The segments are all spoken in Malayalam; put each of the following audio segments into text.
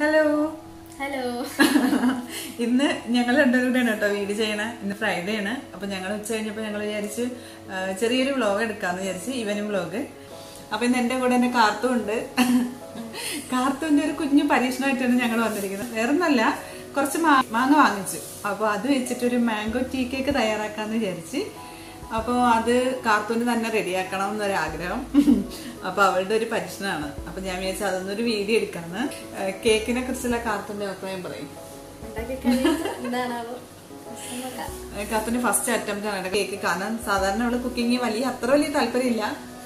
ഹലോ ഹലോ ഇന്ന് ഞങ്ങൾ രണ്ടുപേരുടെയാണ് കേട്ടോ വീട് ചെയ്യണേ ഇന്ന് ഫ്രൈഡേ ആണ് അപ്പൊ ഞങ്ങൾ ഉച്ച കഴിഞ്ഞപ്പോൾ ഞങ്ങൾ വിചാരിച്ച് ആ, ചെറിയൊരു വ്ലോഗ് എടുക്കാന്ന് വിചാരിച്ച് ഈവനിങ് വ്ലോഗ് അപ്പൊ ഇന്ന് എന്റെ കൂടെ എന്റെ കാർത്തു ഉണ്ട് കാർത്തുവിന്റെ ഒരു കുഞ്ഞു പരീക്ഷണമായിട്ടാണ് ഞങ്ങൾ വന്നിരിക്കുന്നത് വേറൊന്നല്ല കുറച്ച് മാ- മാങ്ങ വാങ്ങിച്ചു അപ്പൊ അത് വെച്ചിട്ട് ഒരു മാംഗോ ടീ കേക്ക് തയ്യാറാക്കാന്ന് വിചാരിച്ച് അപ്പോൾ അത് കാർത്തൂന് തന്നെ റെഡിയാക്കണം എന്നൊരു ആഗ്രഹം അപ്പൊ അവളുടെ ഒരു പരീക്ഷണമാണ് അപ്പൊ ഞാൻ വിചാരിച്ചു അതൊന്നൊരു വീഡിയോ എടുക്കാന്ന് ഏഹ് കേക്കിനെ കുറിച്ചുള്ള കാർത്തൂന്റെ അഭിപ്രായം പറയും ഉണ്ടാക്കി കഴിഞ്ഞിട്ട് എന്താണാവോ നോക്കാം. ഏഹ് കാർത്തൂന്റെ ഫസ്റ്റ് അറ്റംപ്റ്റ് ആണ് കേക്ക് കാരണം സാധാരണ അവള് കുക്കിംഗ് വലിയ അത്ര വലിയ താല്പര്യമില്ല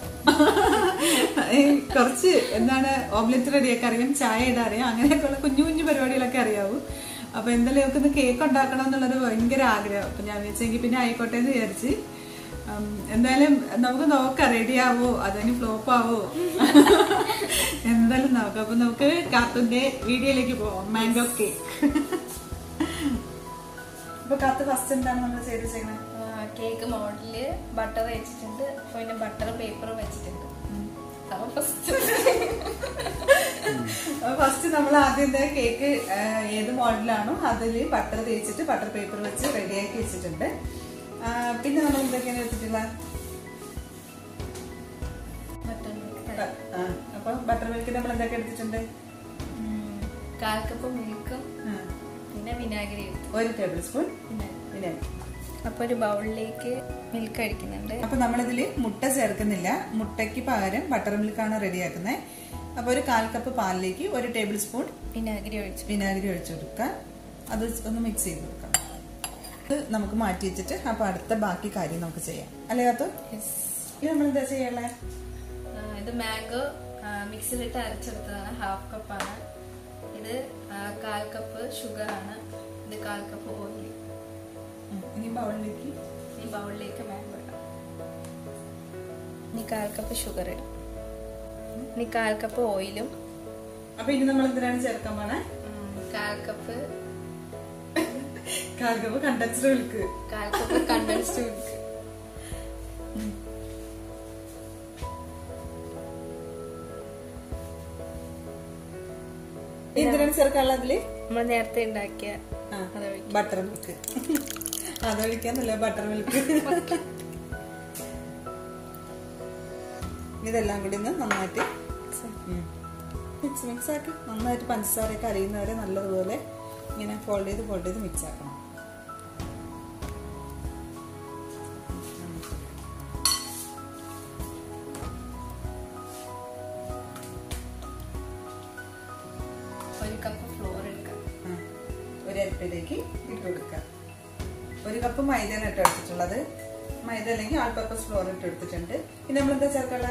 ഏഹ് കുറച്ച് എന്താണ് ഓംലെറ്റ് റെഡിയാക്കാൻ അറിയാം ചായ ഇടാൻ അറിയാം അങ്ങനെയൊക്കെയുള്ള കുഞ്ഞു കുഞ്ഞു പരിപാടികളൊക്കെ അറിയാവൂ അപ്പൊ എന്തായാലും ഇവർക്ക് കേക്ക് ഉണ്ടാക്കണം എന്നുള്ളൊരു ഭയങ്കര ആഗ്രഹം അപ്പൊ ഞാൻ വിചാരിച്ചെങ്കിൽ പിന്നെ ആയിക്കോട്ടെ എന്ന് വിചാരിച്ച് ഉം, എന്തായാലും നമുക്ക് നോക്കാം റെഡി ആവോ അതിന് ഫ്ലോപ്പ് ആവോ എന്തായാലും നോക്കാം അപ്പൊ നമുക്ക് കാത്തുന്റെ വീഡിയോയിലേക്ക് പോവാം മാംഗോ കേക്ക് അപ്പൊ കാത്ത് ഫസ്റ്റ് എന്താണ് നമ്മൾ ചെയ്ത് ചെയ്യുന്നത് ആ, കേക്ക് മോഡലില് ബട്ടർ വെച്ചിട്ടുണ്ട് അപ്പൊ പിന്നെ ബട്ടർ പേപ്പർ വെച്ചിട്ടുണ്ട് അപ്പൊ ഫസ്റ്റ് ഫസ്റ്റ് നമ്മൾ ആദ്യം എന്താ കേക്ക് ആ, ഏത് മോഡലാണോ അതിൽ ബട്ടർ തേച്ചിട്ട് ബട്ടർ പേപ്പർ വെച്ച് റെഡിയാക്കി വെച്ചിട്ടുണ്ട് ആ, പിന്നെ നമ്മൾ എന്തൊക്കെയാണ് വെച്ചിട്ടുള്ള ബട്ടർ ആ, അപ്പൊ ബട്ടർ മിൽക്ക് നമ്മൾ എന്തൊക്കെ എടുത്തിട്ടുണ്ട് കാൽ കപ്പ് മിൽക്കും ആ, പിന്നെ വിനാഗിരി എടുത്തു ഒരു ടേബിൾ സ്പൂൺ പിന്നെ പിന്നെ അപ്പൊ ഒരു ബൗളിലേക്ക് മിൽക്ക് അടിക്കുന്നുണ്ട് അപ്പൊ നമ്മളിതിൽ മുട്ട ചേർക്കുന്നില്ല മുട്ടയ്ക്ക് പകരം ബട്ടർ മിൽക്കാണ് റെഡിയാക്കുന്നത് അപ്പൊ ഒരു കാൽ കപ്പ് പാലിലേക്ക് ഒരു ടേബിൾ സ്പൂൺ വിനാഗിരി ഒഴിച്ചു വിനാഗിരി ഒഴിച്ചു കൊടുക്കുക അത് ഒന്ന് മിക്സ് ചെയ്ത് കൊടുക്കാം ഇത് നമുക്ക് മാറ്റി വെച്ചിട്ട് അപ്പൊ അടുത്ത ബാക്കി കാര്യം നമുക്ക് ചെയ്യാം അല്ലേ കാത്തു Yes. ഇത് നമ്മൾ എന്താ ചെയ്യണേ ആ, ഇത് മാംഗോ മിക്സിയിലിട്ട് അരച്ചെടുത്തതാണ് ഹാഫ് കപ്പാണ് ഇത് ആ, കാൽ കപ്പ് ഷുഗർ ആണ് ഇത് കാൽ കപ്പ് ഓയിൽ ഇനി ബൗളിലേക്ക് ഈ ബൗളിലേക്ക് മാംഗോ ഇടാം ഇനി കാൽ കപ്പ് ഷുഗർ ഇടാം ഇനി കാൽ കപ്പ് ഓയിലും അപ്പൊ ഇനി നമ്മൾ എന്തിനാണ് ചേർക്കാൻ പോണേ ഉം, കാൽ കപ്പ് കാൽ കപ്പ് കണ്ടൻസ്ഡ് മിൽക്ക് കാൽ കപ്പ് കണ്ടൻസ്ഡ് മിൽക്ക് എന്തിനാണ് ചേർക്കാനുള്ള അതില് നമ്മൾ നേരത്തെ ഉണ്ടാക്കിയ ആ, അതൊഴിക്കും. ബട്ടർ മിൽക്ക് അതൊഴിക്കാന്നല്ല ബട്ടർ മിൽക്ക് ഇതെല്ലാം കൂടി ഒന്ന് നന്നായിട്ട് മിക്സ് മിക്സ് ആക്കി നന്നായിട്ട് പഞ്ചസാരയൊക്കെ അറിയുന്നവരെ നല്ലതുപോലെ ഇങ്ങനെ ഫോൾഡ് ചെയ്ത് ഫോൾഡ് ചെയ്ത് മിക്സ് ആക്കണം ഒരു കപ്പ് ഫ്ലോർ എടുക്കാം ആ, ഒരു അരപ്പിലേക്ക് ഇട്ട് കൊടുക്കുക ഒരു കപ്പ് മൈദയാണ് ഇട്ട് എടുത്തിട്ടുള്ളത് മൈദ അല്ലെങ്കിൽ ആൾ പർപ്പസ് ഫ്ലോർ ഇട്ട് എടുത്തിട്ടുണ്ട് പിന്നെ നമ്മൾ എന്താ ചേർക്കള്ള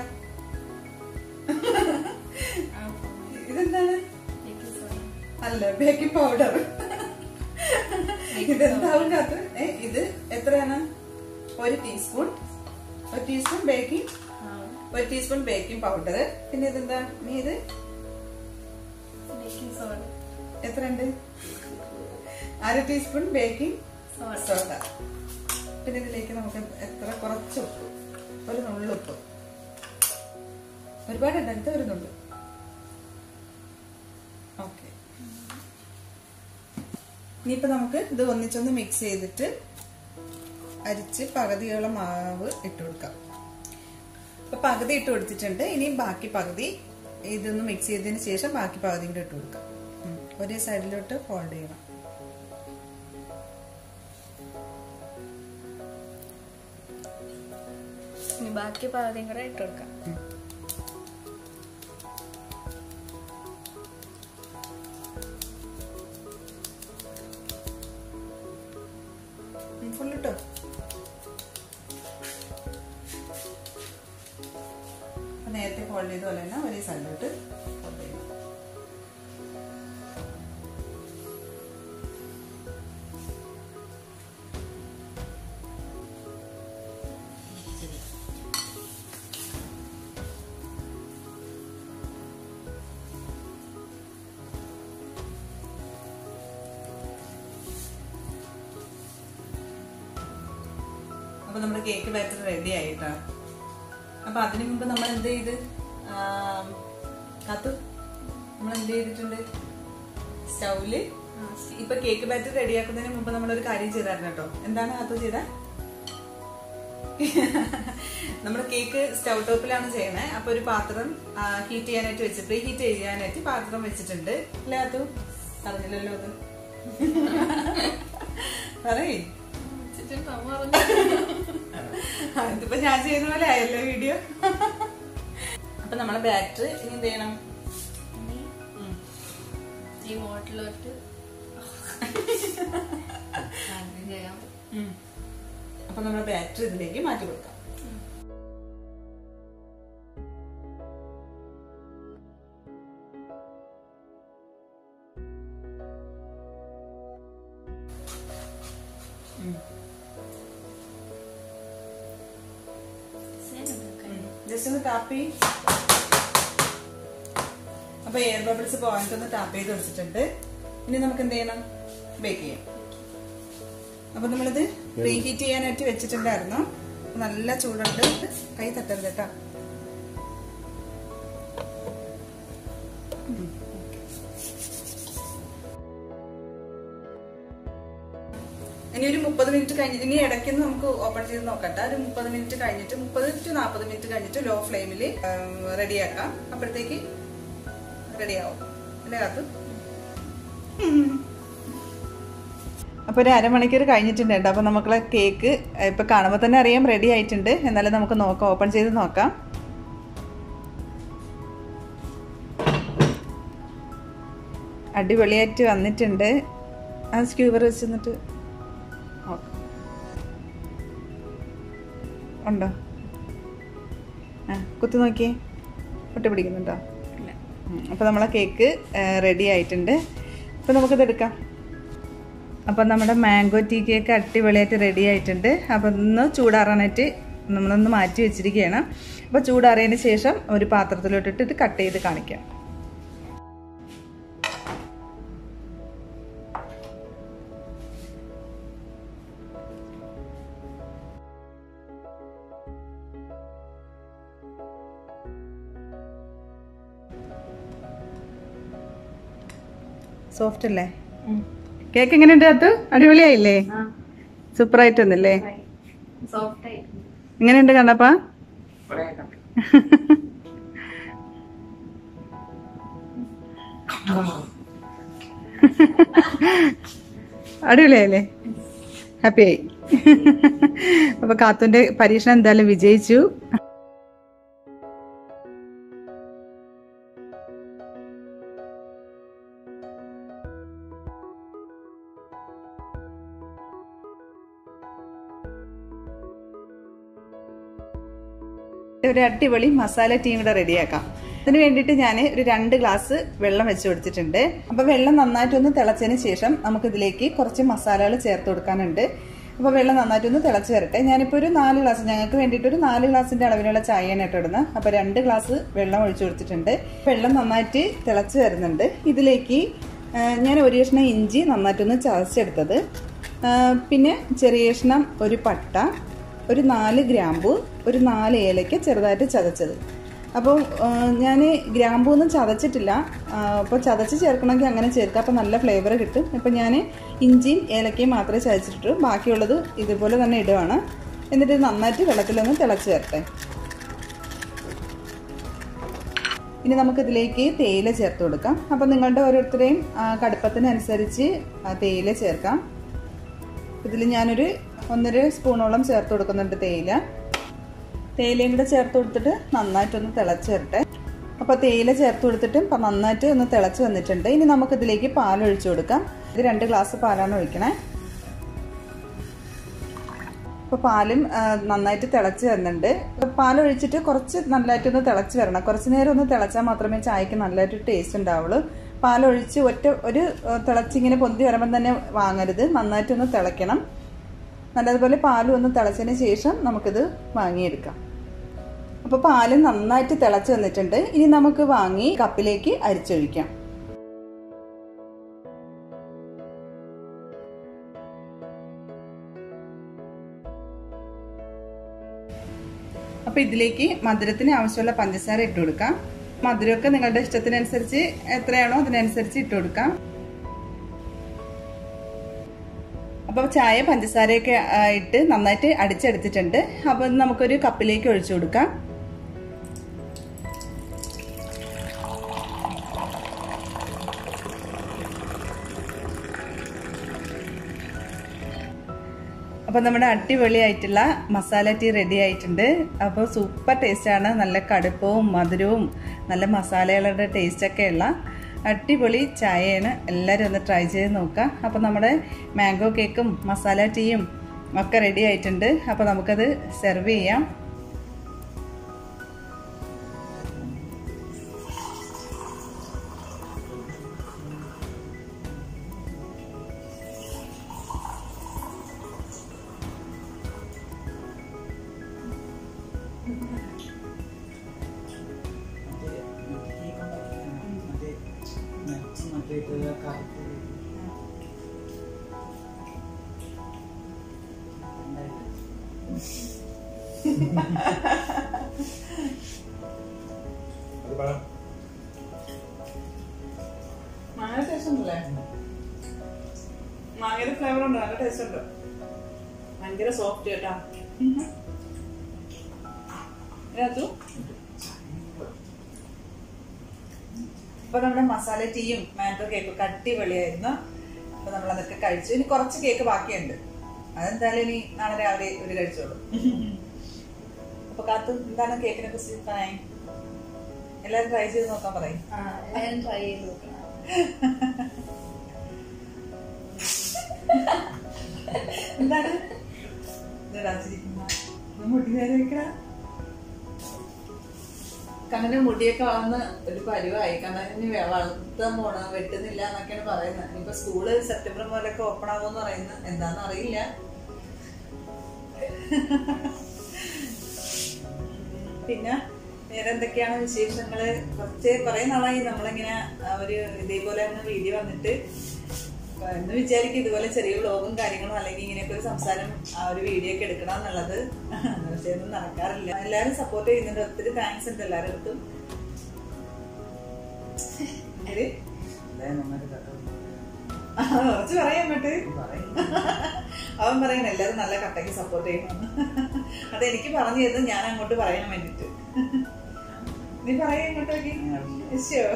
ഇതെന്താണ് Baking soda. അല്ല ബേക്കിംഗ് പൗഡർ ഇതെന്താവും കാത്ത് ഏ ഇത് എത്രയാണ് ഒരു ടീസ്പൂൺ ഒരു ടീസ്പൂൺ ബേക്കിംഗ് ആ, ഒരു ടീസ്പൂൺ ബേക്കിംഗ് പൗഡർ പിന്നെ ഇതെന്താ നീ ഇത് baking soda. എത്രയുണ്ട് അര ടീസ്പൂൺ ബേക്കിംഗ് Soda. സോഡ പിന്നെ ഇതിലേക്ക് നമുക്ക് എത്ര കുറച്ച് ഉപ്പ് ഒരു നുള്ളുപ്പ് ഒരുപാട് ഇടരുത് ഒരു നുള്ളു ഓക്കെ ഇനിയിപ്പോ നമുക്ക് ഇത് ഒന്നിച്ചൊന്ന് മിക്സ് ചെയ്തിട്ട് അരിച്ച് പകുതിയോളം മാവ് ഇട്ട് കൊടുക്കാം അപ്പൊ പകുതി ഇട്ട് കൊടുത്തിട്ടുണ്ട് ഇനിയും ബാക്കി പകുതി ഇതൊന്ന് മിക്സ് ചെയ്തതിന് ശേഷം ബാക്കി പകുതി കൂടെ ഇട്ട് കൊടുക്കാം ഉം. ഒരേ സൈഡിലോട്ട് ഫോൾഡ് ചെയ്യണം ഇനി ബാക്കി പകുതിയും കൂടെ ഇട്ട് കൊടുക്കാം ഫുൾ ഇട്ടോ അപ്പൊ നേരത്തെ ഫോൾഡ് ചെയ്ത പോലെ തന്നെ ഒരേ സൈഡിലോട്ട് ഫോൾഡ് ചെയ്യണം അപ്പൊ നമ്മുടെ കേക്ക് ബാറ്റർ റെഡി ആയിട്ടാ അപ്പൊ അതിനു മുമ്പ് നമ്മൾ എന്ത് ചെയ്ത് ആം, കാത്തു നമ്മൾ എന്ത് ചെയ്തിട്ടുണ്ട് സ്റ്റൗവില് ഇപ്പൊ കേക്ക് ബാറ്റർ റെഡിയാക്കുന്നതിന് മുമ്പ് നമ്മളൊരു കാര്യം ചെയ്തായിരുന്നു കേട്ടോ എന്താണ് അത് ചെയ്ത നമ്മൾ കേക്ക് സ്റ്റൗ ടോപ്പിലാണ് ചെയ്യണേ അപ്പൊ ഒരു പാത്രം ഹീറ്റ് ചെയ്യാനായിട്ട് വെച്ച് പ്രീ ഹീറ്റ് ചെയ്യാനായിട്ട് പാത്രം വെച്ചിട്ടുണ്ട് അല്ലേ അത് അറിഞ്ഞില്ലല്ലോ അത് പറയേ ചുറ്റും അമ്മ പറഞ്ഞു ആ, ഇതിപ്പോ ഞാൻ ചെയ്യുന്ന പോലെ ആയല്ലോ വീഡിയോ അപ്പൊ നമ്മളെ ബാറ്ററി ഇനി എന്ത് ചെയ്യണം ഇനി ഉം. ഈ മോട്ടിലോട്ട് അങ്ങനെ ചെയ്യാം ഉം. അപ്പൊ നമ്മുടെ ബാറ്ററി ഇതിലേക്ക് മാറ്റി കൊടുക്കാം ഉം. ഡിസൈൻ ഉണ്ടാക്കാൻ ജസ്റ്റ് ഒന്ന് ടാപ്പ് ചെയ്യും അപ്പൊ എയർ ബബിൾസ് പോയിന്റ് ഒന്ന് ടാപ്പ് ചെയ്ത് വെച്ചിട്ടുണ്ട് ഇനി നമുക്ക് എന്ത് ചെയ്യണം ബേക്ക് ചെയ്യാം അപ്പൊ നമ്മളിത് പ്രീഹീറ്റ് ചെയ്യാനായിട്ട് വെച്ചിട്ടുണ്ടായിരുന്നു നല്ല ചൂടുണ്ട് കൈ തട്ടരുത് കേട്ടോ ഉം. ഇനി ഒരു മുപ്പത് മിനിറ്റ് കഴിഞ്ഞിട്ട് ഇനി ഇടയ്ക്ക് നമുക്ക് ഓപ്പൺ ചെയ്ത് നോക്കട്ടെ ഒരു മുപ്പത് മിനിറ്റ് കഴിഞ്ഞിട്ട് മുപ്പത് ടു നാൽപ്പത് മിനിറ്റ് കഴിഞ്ഞിട്ട് ലോ ഫ്ലെയിമിൽ റെഡിയാക്കാം അപ്പോഴത്തേക്ക് റെഡിയാവും അല്ലേ അത് അപ്പോൾ ഒരു അരമണിക്കൂർ കഴിഞ്ഞിട്ടുണ്ട് കേട്ടോ അപ്പോൾ നമുക്കുള്ള കേക്ക് ഇപ്പോൾ കാണുമ്പോൾ തന്നെ അറിയാം റെഡി ആയിട്ടുണ്ട് എന്നാലും നമുക്ക് നോക്കാം ഓപ്പൺ ചെയ്ത് നോക്കാം അടിപൊളിയായിട്ട് വന്നിട്ടുണ്ട് ആ സ്ക്യൂവർ വെച്ച് നിന്നിട്ട് നോക്കാം ഉണ്ടോ ആ കുത്തി നോക്കിയേ ഒട്ടി പിടിക്കുന്നുണ്ടോ ഇല്ല അപ്പോൾ നമ്മളെ കേക്ക് റെഡി ആയിട്ടുണ്ട് അപ്പോൾ നമുക്കിത് എടുക്കാം അപ്പം നമ്മുടെ മാംഗോ ടീ കേക്ക് അടിപൊളിയായിട്ട് റെഡി ആയിട്ടുണ്ട് അപ്പം ഒന്ന് ചൂടാറാനായിട്ട് നമ്മളൊന്ന് മാറ്റി വെച്ചിരിക്കുകയാണ് അപ്പോൾ ചൂടാറിയതിന് ശേഷം ഒരു പാത്രത്തിലോട്ടിട്ട് കട്ട് ചെയ്ത് കാണിക്കാം സോഫ്റ്റ് അല്ലേ കേക്ക് എങ്ങനെയുണ്ട് അത് അടിപൊളിയായില്ലേ സൂപ്പർ ആയിട്ടൊന്നില്ലേ സോഫ്റ്റ് ആയി എങ്ങനെയുണ്ട് കണ്ടപ്പാ അടിപൊളിയായില്ലേ ഹാപ്പിയായി അപ്പൊ കാത്തുന്റെ പരീക്ഷണം എന്തായാലും വിജയിച്ചു ഒരു അടിപൊളി മസാല ടീം കൂടെ റെഡിയാക്കാം അതിന് വേണ്ടിയിട്ട് ഞാൻ ഒരു രണ്ട് ഗ്ലാസ് വെള്ളം വെച്ച് കൊടുത്തിട്ടുണ്ട് അപ്പൊ വെള്ളം നന്നായിട്ടൊന്ന് തിളച്ചതിന് ശേഷം നമുക്ക് ഇതിലേക്ക് കുറച്ച് മസാലകൾ ചേർത്ത് കൊടുക്കാനുണ്ട് അപ്പൊ വെള്ളം നന്നായിട്ടൊന്ന് തിളച്ച് വരട്ടെ ഞാനിപ്പോൾ ഒരു നാല് ഗ്ലാസ് ഞങ്ങൾക്ക് വേണ്ടിയിട്ട് ഒരു നാല് ഗ്ലാസിന്റെ അളവിലുള്ള ചായയാണ് കേട്ടോ ഇടുന്നത് അപ്പൊ രണ്ട് ഗ്ലാസ് വെള്ളം ഒഴിച്ചു കൊടുത്തിട്ടുണ്ട് വെള്ളം നന്നായിട്ട് തിളച്ച് വരുന്നുണ്ട് ഇതിലേക്ക് ആ, ഞാൻ ഒരു കഷ്ണം ഇഞ്ചി നന്നായിട്ടൊന്ന് ചതച്ചെടുത്തത് ആ, പിന്നെ ചെറിയ കഷ്ണം ഒരു പട്ട ഒരു നാല് ഗ്രാമ്പു ഒരു നാല് ഏലയ്ക്ക ചെറുതായിട്ട് ചതച്ചത് അപ്പോൾ ഞാൻ ഗ്രാമ്പു ഒന്നും ചതച്ചിട്ടില്ല അപ്പോൾ ചതച്ച് ചേർക്കണമെങ്കിൽ അങ്ങനെ ചേർക്കാം അപ്പോൾ നല്ല ഫ്ലേവർ കിട്ടും അപ്പോൾ ഞാൻ ഇഞ്ചിയും ഏലക്കയും മാത്രമേ ചതച്ചിട്ടുള്ളൂ ബാക്കിയുള്ളത് ഇതുപോലെ തന്നെ ഇടുവാണ് എന്നിട്ട് ഇത് നന്നായിട്ട് വെള്ളത്തിലൊന്ന് തിളച്ച് ചേർത്തെ ഇനി നമുക്കിതിലേക്ക് തേയില ചേർത്ത് കൊടുക്കാം അപ്പോൾ നിങ്ങളുടെ ഓരോരുത്തരെയും ആ, കടുപ്പത്തിനനുസരിച്ച് ആ തേയില ചേർക്കാം ഇതിൽ ഞാനൊരു ഒന്നര സ്പൂണോളം ചേർത്ത് കൊടുക്കുന്നുണ്ട് തേയില തേയിലയും കൂടെ ചേർത്ത് കൊടുത്തിട്ട് നന്നായിട്ടൊന്ന് തിളച്ച് വരട്ടെ അപ്പോൾ തേയില ചേർത്ത് കൊടുത്തിട്ട് ഇപ്പം നന്നായിട്ട് ഒന്ന് തിളച്ച് വന്നിട്ടുണ്ട് ഇനി നമുക്കിതിലേക്ക് പാൽ ഒഴിച്ചു കൊടുക്കാം ഇത് രണ്ട് ഗ്ലാസ് പാലാണ് ഒഴിക്കണേ അപ്പോൾ പാലും ആ, നന്നായിട്ട് തിളച്ച് വരുന്നുണ്ട് പാൽ ഒഴിച്ചിട്ട് കുറച്ച് നല്ലതായിട്ടൊന്ന് തിളച്ച് വരണം കുറച്ച് നേരം ഒന്ന് തിളച്ചാൽ മാത്രമേ ചായക്ക് നല്ലതായിട്ട് ടേസ്റ്റ് ഉണ്ടാവുള്ളൂ പാലൊഴിച്ച് ഒറ്റ ഒരു ആ, തിളച്ചിങ്ങനെ പൊന്തി വരുമ്പം തന്നെ വാങ്ങരുത് നന്നായിട്ടൊന്ന് തിളയ്ക്കണം നല്ലതുപോലെ പാലും ഒന്ന് തിളച്ചതിന് ശേഷം നമുക്കിത് വാങ്ങിയെടുക്കാം അപ്പോൾ പാല് നന്നായിട്ട് തിളച്ച് വന്നിട്ടുണ്ട് ഇനി നമുക്ക് വാങ്ങി കപ്പിലേക്ക് അരിച്ചൊഴിക്കാം അപ്പോൾ ഇതിലേക്ക് മധുരത്തിന് ആവശ്യമുള്ള പഞ്ചസാര ഇട്ട് കൊടുക്കാം മധുരമൊക്കെ നിങ്ങളുടെ ഇഷ്ടത്തിനനുസരിച്ച് എത്രയാണോ അതിനനുസരിച്ച് ഇട്ട് കൊടുക്കാം അപ്പോൾ ചായ പഞ്ചസാരയൊക്കെ ആ, ഇട്ട് നന്നായിട്ട് അടിച്ചെടുത്തിട്ടുണ്ട് അപ്പോൾ ഇത് നമുക്കൊരു കപ്പിലേക്ക് ഒഴിച്ചു കൊടുക്കാം അപ്പോൾ നമ്മുടെ അടിപൊളിയായിട്ടുള്ള മസാല ടീ റെഡി ആയിട്ടുണ്ട് അപ്പോൾ സൂപ്പർ ടേസ്റ്റാണ് നല്ല കടുപ്പവും മധുരവും നല്ല മസാലകളുടെ ടേസ്റ്റൊക്കെ ഉള്ള അടിപൊളി ചായയാണ് എല്ലാവരും ഒന്ന് ട്രൈ ചെയ്ത് നോക്കുക അപ്പോൾ നമ്മുടെ മാംഗോ കേക്കും മസാല ടീയും ഒക്കെ റെഡി ആയിട്ടുണ്ട് അപ്പോൾ നമുക്കത് സെർവ് ചെയ്യാം മാങ്ങ ടേസ്റ്റ് ഉണ്ടല്ലേ മാങ്ങയുടെ ഫ്ലേവർ ഉണ്ട് നല്ല ടേസ്റ്റ് ഉണ്ട് ഭയങ്കര സോഫ്റ്റ് കേട്ടാ ഇതിനകത്തു ഇപ്പൊ നമ്മുടെ മസാല ടീയും മാംഗോ കേക്കും ഒക്കെ അടിപൊളിയായിരുന്നു അപ്പൊ നമ്മൾ അതൊക്കെ കഴിച്ചു ഇനി കുറച്ച് കേക്ക് ബാക്കിയുണ്ട് അതെന്തായാലും ഇനി നാളെ രാവിലെ ഒരു കഴിച്ചോളൂ അപ്പൊ കാത്തു എന്താണ് കേക്കിനെ കുറിച്ച് പറയാൻ എല്ലാരും ട്രൈ ചെയ്ത് നോക്കാൻ പറയും ആ എല്ലാവരും ട്രൈ ചെയ്ത് നോക്കണം എന്താണ് ഇതെടാ ചിരിക്കുന്ന. ഒന്ന് മുടി നേരെ വെക്കടാ. കണ്ണന് മുടിയൊക്കെ വന്ന് ഒരു പരുവായി കണ്ണന് വെ- വളർത്താൻ പോണ വെട്ടുന്നില്ല എന്നൊക്കെയാണ് പറയുന്നത് ഇനിയിപ്പോ സ്കൂള് സെപ്റ്റംബർ മുതലൊക്കെ ഓപ്പൺ ആവുമെന്ന് പറയുന്നത് എന്താന്ന് അറിയില്ല പിന്നെ വേറെ എന്തൊക്കെയാണ് വിശേഷങ്ങള് കുറച്ച് കുറെ നാളായി നമ്മളിങ്ങനെ ആ, ഒരു ഇതേപോലെ തന്നെ വീഡിയോ വന്നിട്ട് അപ്പൊ എന്ന് വിചാരിക്കും ഇതുപോലെ ചെറിയ വ്ലോഗും കാര്യങ്ങളും അല്ലെങ്കിൽ ഇങ്ങനെയൊക്കെ ഒരു സംസാരം ആ ഒരു വീഡിയോ ഒക്കെ എടുക്കണം എന്നുള്ളത് പക്ഷെ ഒന്നും നടക്കാറില്ല എല്ലാരും സപ്പോർട്ട് ചെയ്യുന്നുണ്ട് ഒത്തിരി താങ്ക്സ് ഉണ്ട് എല്ലാവരുടെ അടുത്തും ഇത് ആ, കുറച്ച് പറയാൻ അങ്ങോട്ട് അവൻ പറയണ എല്ലാരും നല്ല കട്ടയ്ക്ക് സപ്പോർട്ട് ചെയ്യണമെന്ന് അത് എനിക്ക് പറഞ്ഞു തരുന്നത് ഞാൻ അങ്ങോട്ട് പറയാൻ വേണ്ടിട്ട് നീ പറയാ ഇങ്ങോട്ടേക്ക് ശോ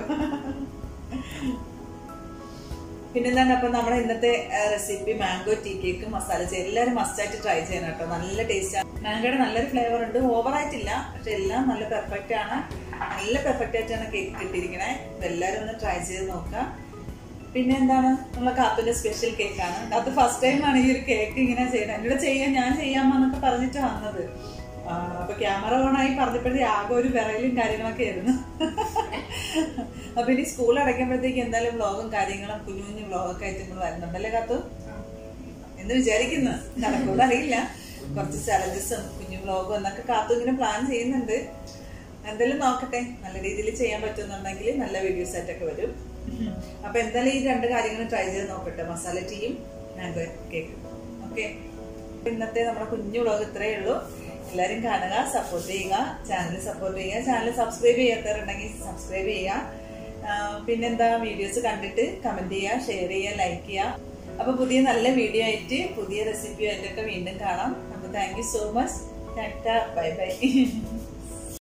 പിന്നെന്താണ് അപ്പൊ നമ്മുടെ ഇന്നത്തെ റെസിപ്പി മാംഗോ ടീ കേക്ക് മസാല ചേ എല്ലാവരും മസ്റ്റായിട്ട് ട്രൈ ചെയ്യണം കേട്ടോ നല്ല ടേസ്റ്റ് ആണ് മാംഗോയുടെ നല്ലൊരു ഫ്ലേവർ ഉണ്ട് ഓവർ ആയിട്ടില്ല പക്ഷെ എല്ലാം നല്ല പെർഫെക്റ്റ് ആണ് നല്ല പെർഫെക്റ്റ് ആയിട്ടാണ് കേക്ക് കിട്ടിയിരിക്കണേ ഇതെല്ലാവരും ഒന്ന് ട്രൈ ചെയ്ത് നോക്കാം പിന്നെ എന്താണ് നമ്മളെ കാത്തുന്റെ സ്പെഷ്യൽ കേക്കാണ് കാത്ത് ഫസ്റ്റ് ടൈം ആണ് ഈ ഒരു കേക്ക് ഇങ്ങനെ ചെയ്യുന്നത് എന്നോട് ചെയ്യാൻ ഞാൻ ചെയ്യാമെന്നൊക്കെ പറഞ്ഞിട്ട് വന്നത് ആ, അപ്പൊ ക്യാമറ ഓൺ ആയി പറഞ്ഞപ്പോഴേ ആകെ ഒരു വിറയിലും കാര്യങ്ങളൊക്കെ ആയിരുന്നു അപ്പൊ ഇനി സ്കൂൾ അടയ്ക്കുമ്പോഴത്തേക്ക് എന്തായാലും വ്ളോഗും കാര്യങ്ങളും കുഞ്ഞു കുഞ്ഞു വ്ളോഗൊക്കെ ആയിട്ട് നമ്മൾ വരുന്നുണ്ടല്ലേ കാത്തു എന്ന് വിചാരിക്കുന്നു നടക്കൂല അറിയില്ല കുറച്ച് ചലഞ്ചസും കുഞ്ഞു വ്ളോഗും എന്നൊക്കെ കാത്തു ഇങ്ങനെ പ്ലാൻ ചെയ്യുന്നുണ്ട് എന്തായാലും നോക്കട്ടെ നല്ല രീതിയിൽ ചെയ്യാൻ പറ്റുന്നുണ്ടെങ്കിൽ നല്ല വീഡിയോസ് ആയിട്ടൊക്കെ വരും അപ്പൊ എന്തായാലും ഈ രണ്ട് കാര്യങ്ങൾ ട്രൈ ചെയ്ത് നോക്കട്ടെ മസാല ടീയും മാംഗോ കേക്ക് ഓക്കെ ഇന്നത്തെ നമ്മുടെ കുഞ്ഞു വ്ളോഗ് ഇത്രയേ ഉള്ളൂ എല്ലാവരും കാണുക സപ്പോർട്ട് ചെയ്യുക ചാനൽ സപ്പോർട്ട് ചെയ്യുക ചാനൽ സബ്സ്ക്രൈബ് ചെയ്യാത്തവരുണ്ടെങ്കിൽ സബ്സ്ക്രൈബ് ചെയ്യുക ആ, പിന്നെന്താ വീഡിയോസ് കണ്ടിട്ട് കമന്റ് ചെയ്യുക ഷെയർ ചെയ്യുക ലൈക്ക് ചെയ്യുക അപ്പൊ പുതിയ നല്ല വീഡിയോ ആയിട്ട് പുതിയ റെസിപ്പി ആയിട്ടൊക്കെ വീണ്ടും കാണാം അപ്പൊ thank you so much bye by